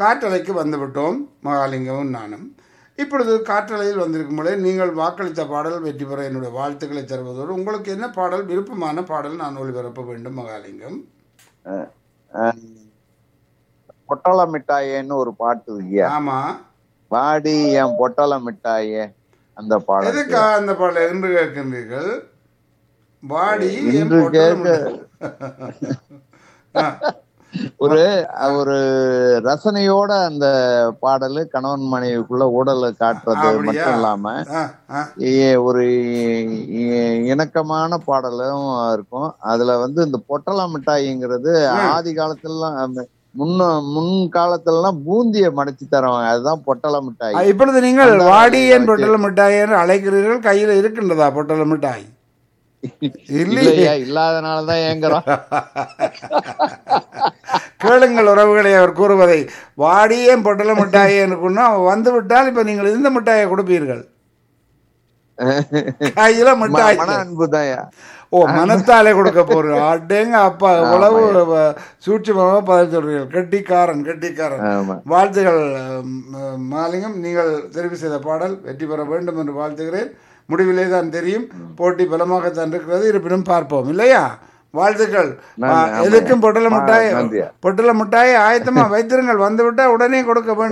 காற்றலைக்கு வந்துவிட்டோம் மகாலிங்கமும் நானும் இப்பொழுது காற்றலையில் வந்திருக்கும் பொழுது நீங்கள் வாக்களித்த பாடல் வெற்றி பெற என்னுடைய வாழ்த்துக்களை தருவதோடு உங்களுக்கு என்ன பாடல் விருப்பமான பாடல் நான் ஒளிபரப்ப வேண்டும் மகாலிங்கம் அஹ், பொட்டல மிட்டாயேன்னு ஒரு பாட்டு இருக்கியா ஆமா வாடி என் பொட்டல மிட்டாயே அந்த பாடல் எதுக்கா அந்த பாடல் என்று கேட்கின்றீர்கள் வாடி என் இன்று பொட்டலம் கேட்க- ஆ, ஒரு ஒரு ரசனையோட அந்த பாடல் கணவன் மனைவிக்குள்ள ஊடலை காட்டுறது அப்படியா? மட்டும் இல்லாம ஆ, ஆ. இ- ஒரு இ- இணக்கமான பாடலும் இருக்கும் அதுல வந்து இந்த பொட்டல மிட்டாய்ங்கிறது ஆதி காலத்துல முன்ன முன் காலத்துலலாம் பூந்திய மடிச்சு தருவாங்க அதுதான் பொட்டல ஆ, மிட்டாய் இப்பொழுது நீங்கள் அந்த வாடி என் வச்சு- பொட்டல மிட்டாய் என்று அழைக்கிறீர்கள் கையில் இருக்கின்றதா பொட்டல மிட்டாய் இல்லையே இல்லையா இல்லாதனாலதான் ஏங்குறோம் கேளுங்கள் உறவுகளை அவர் கூறுவதை வாடியே பொட்டல மிட்டாயே என்று வந்து விட்டால் இப்ப நீங்கள் இந்த மிட்டாயை கொடுப்பீர்கள் கையில மிட்டாய் மன அன்புதான்யா ஓ மனத்தாலே கொடுக்க போறீங்க அடேங்க அப்பா உழவு சூட்சமாக பதில் சொல்றீர்கள் கெட்டிக்காரன் கெட்டிக்காரன் ஆமா வாழ்த்துகள் ம், மாலிங்கம் நீங்கள் தெரிவு செய்த பாடல் வெற்றி பெற வேண்டும் என்று வாழ்த்துகிறேன் முடிவிலே தான் தெரியும் போட்டி பலமாகத்தான் இருக்கிறது இருப்பினும் பார்ப்போம் இல்லையா வாழ்த்துக்கள் நன்றி, ஆ, ஆமாய்யா. எதுக்கும் பொட்டல ஆ, மிட்டாய் நன்றியா. பொட்டல மிட்டாய் ஆயத்தமா வைத்திருங்கள் வந்துவிட்டா உடனே கொடுக்க வேண்டும்